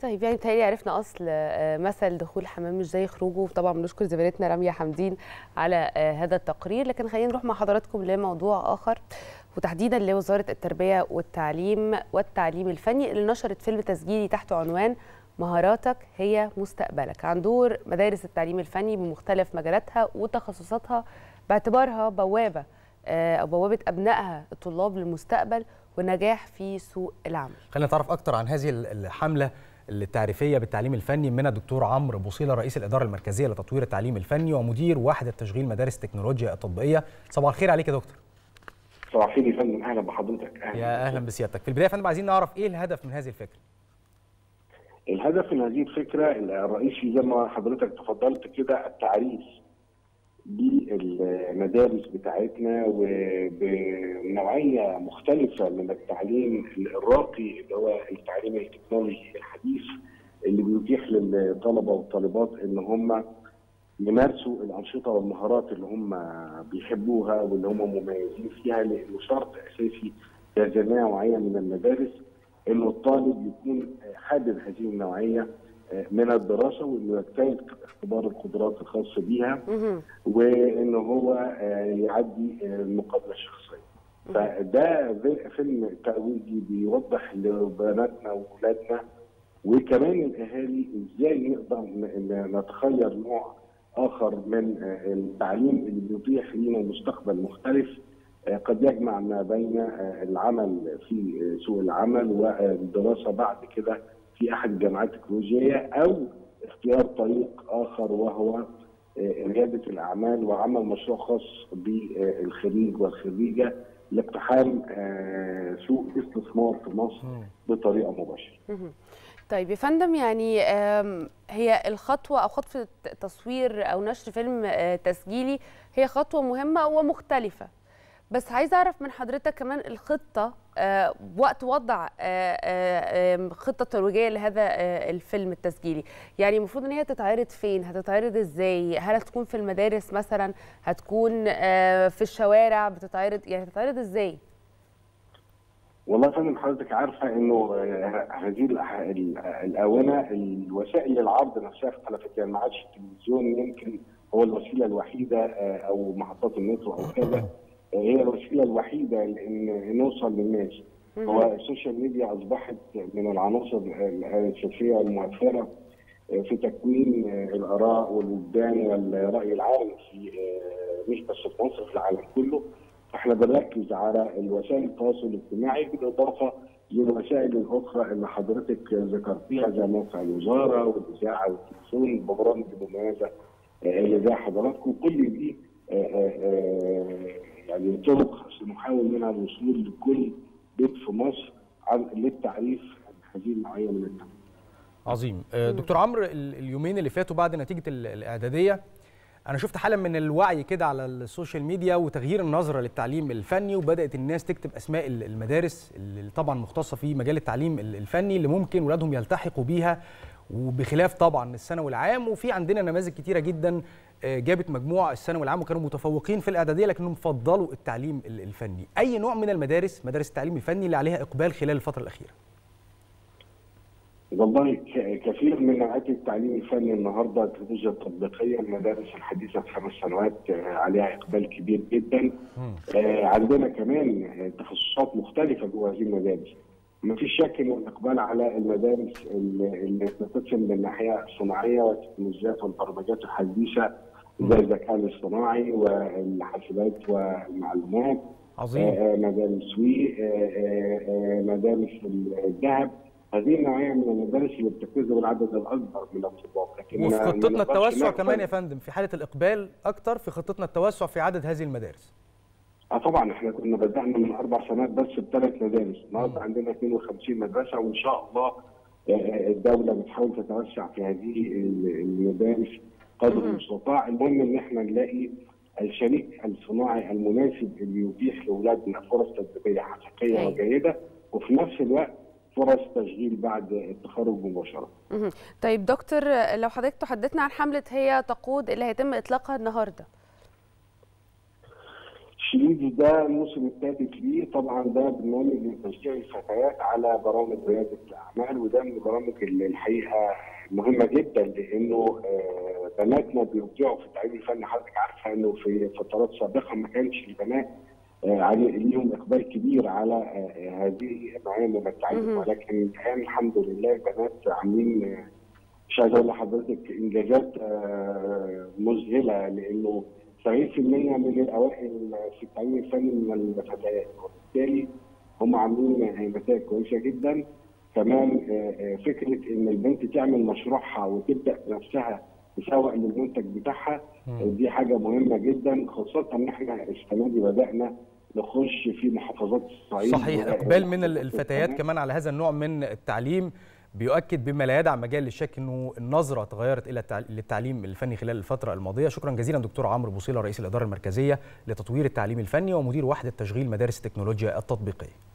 طيب يعني بتهيألي عرفنا اصل آه، مثل دخول الحمام مش زي خروجه وطبعا بنشكر زميلتنا راميه حمدين على آه، هذا التقرير لكن خلينا نروح مع حضراتكم لموضوع اخر وتحديدا لوزاره التربيه والتعليم والتعليم الفني اللي نشرت فيلم تسجيلي تحت عنوان مهاراتك هي مستقبلك عن دور مدارس التعليم الفني بمختلف مجالاتها وتخصصاتها باعتبارها بوابه آه، او بوابه ابنائها الطلاب للمستقبل والنجاح في سوق العمل خلينا نتعرف اكتر عن هذه الحمله التعريفيه بالتعليم الفني من الدكتور عمرو بوصيله رئيس الاداره المركزيه لتطوير التعليم الفني ومدير وحده تشغيل مدارس التكنولوجيا التطبيقيه صباح الخير عليك يا دكتور صباح الخير يا فندم اهلا بحضرتك اهلا يا اهلا بسيادتك في البدايه يا فندم عايزين نعرف ايه الهدف من هذه الفكره الهدف من هذه الفكره الرئيسي زي ما حضرتك تفضلت كده التعريف بالمدارس بتاعتنا وبنوعيه مختلفه من التعليم الراقي اللي هو التعليم التكنولوجي الحديث اللي بيتيح للطلبه والطالبات ان هم يمارسوا الانشطه والمهارات اللي هم بيحبوها واللي هم مميزين فيها لانه شرط اساسي لجميع نوعيه من المدارس انه الطالب يكون حابب هذه النوعيه من الدراسه وانه يجتاز اختبار القدرات الخاصه بيها وان هو يعدي المقابله الشخصيه. فده فيلم ترويجي بيوضح لبناتنا واولادنا وكمان الاهالي ازاي نقدر نتخير نوع اخر من التعليم اللي بيتيح لنا مستقبل مختلف قد يجمع ما بين العمل في سوق العمل والدراسه بعد كده في احد الجامعات التكنولوجيه او اختيار طريق اخر وهو رياده الاعمال وعمل مشروع خاص بالخريج والخريجه لاقتحام سوق استثمار في مصر بطريقه مباشره. طيب يا فندم يعني هي الخطوه او خطوه تصوير او نشر فيلم تسجيلي هي خطوه مهمه ومختلفه بس عايزه اعرف من حضرتك كمان الخطه آه وقت وضع آه آه خطه ترويجيه لهذا الفيلم التسجيلي يعني المفروض ان هي تتعرض فين هتتعرض ازاي هل هتكون في المدارس مثلا هتكون في الشوارع بتتعرض يعني هتتعرض ازاي والله يا فندم حضرتك عارفه انه هذه الاونه الوسائل العرض نفسها اختلفت يعني ما عادش التلفزيون يمكن هو الوسيله الوحيده او محطات المترو او كذا هي الوسيله الوحيده لان نوصل للناس هو السوشيال ميديا اصبحت من العناصر الاساسيه المؤثره في تكوين الاراء والوجدان والراي العام في مش بس في مصر في العالم كله احنا بنركز على الوسائل التواصل الاجتماعي بالاضافه للوسائل الاخرى اللي حضرتك ذكرتيها زي موقع الوزاره والاذاعه والتلفزيون البرامج المميزه اللي زي حضراتكم كل دي يعني طرق سنحاول منها الوصول لكل بيت في مصر عن للتعريف عن هذه النوعيه من التعليم. عظيم دكتور عمرو اليومين اللي فاتوا بعد نتيجه الاعداديه انا شفت حاله من الوعي كده على السوشيال ميديا وتغيير النظره للتعليم الفني وبدات الناس تكتب اسماء المدارس اللي طبعا مختصه في مجال التعليم الفني اللي ممكن ولادهم يلتحقوا بيها وبخلاف طبعا الثانوي العام وفي عندنا نماذج كتيره جدا جابت مجموع الثانوي العام وكانوا متفوقين في الاعداديه لكنهم فضلوا التعليم الفني اي نوع من المدارس مدارس التعليم الفني اللي عليها اقبال خلال الفتره الاخيره والله كثير من نوعات التعليم الفني النهارده التكنولوجيا التطبيقيه المدارس الحديثه في خمس سنوات عليها اقبال كبير جدا عندنا كمان تخصصات مختلفه جوه هذه المدارس ما فيش شك ان الاقبال على المدارس اللي بتتسم بالناحيه الصناعيه والتكنولوجيات والبرمجات الحديثه زي الذكاء الاصطناعي والحاسبات والمعلومات عظيم آه مدارس وي آه آه مدارس الذهب هذه النوعيه من المدارس اللي بتجتذب العدد الاكبر من الطلاب لكن وفي خطتنا التوسع كمان يا فندم في حاله الاقبال اكتر في خطتنا التوسع في عدد هذه المدارس اه طبعا احنا كنا بدانا من اربع سنوات بس بثلاث مدارس النهارده عندنا 52 مدرسه وان شاء الله الدوله بتحاول تتوسع في هذه المدارس قدر المستطاع المهم ان احنا نلاقي الشريك الصناعي المناسب اللي يتيح لاولادنا فرص تدريبيه حقيقيه وجيده وفي نفس الوقت فرص تشغيل بعد التخرج مباشره. طيب دكتور لو حضرتك تحدثنا عن حمله هي تقود اللي هيتم اطلاقها النهارده. شريدي ده الموسم الثالث ليه طبعا ده برنامج لتشجيع الفتيات على برامج رياده الاعمال وده من البرامج اللي الحقيقه مهمه جدا لانه آه، بناتنا بيبدعوا في التعليم الفني حضرتك عارفه انه في فترات سابقه ما كانش البنات آه، علي ليهم اقبال كبير على آه، هذه النوعيه من التعليم مهم. ولكن الان الحمد لله البنات عاملين آه، مش عايز اقول لحضرتك انجازات آه، مذهله لانه 70% من الاوائل في التعليم الفني من الفتيات وبالتالي هم عاملين نتائج كويسه جدا كمان آه، آه، فكره ان البنت تعمل مشروعها وتبدا بنفسها تسوق للمنتج بتاعها آه، دي حاجه مهمه جدا خاصه ان احنا السنه دي بدانا نخش في محافظات الصعيد صحيح و- اقبال من ال- الفتيات كمان على هذا النوع من التعليم بيؤكد بما لا يدع مجال للشك انه النظره تغيرت الى التع- للتعليم الفني خلال الفتره الماضيه شكرا جزيلا دكتور عمرو بوصيله رئيس الاداره المركزيه لتطوير التعليم الفني ومدير وحده تشغيل مدارس التكنولوجيا التطبيقيه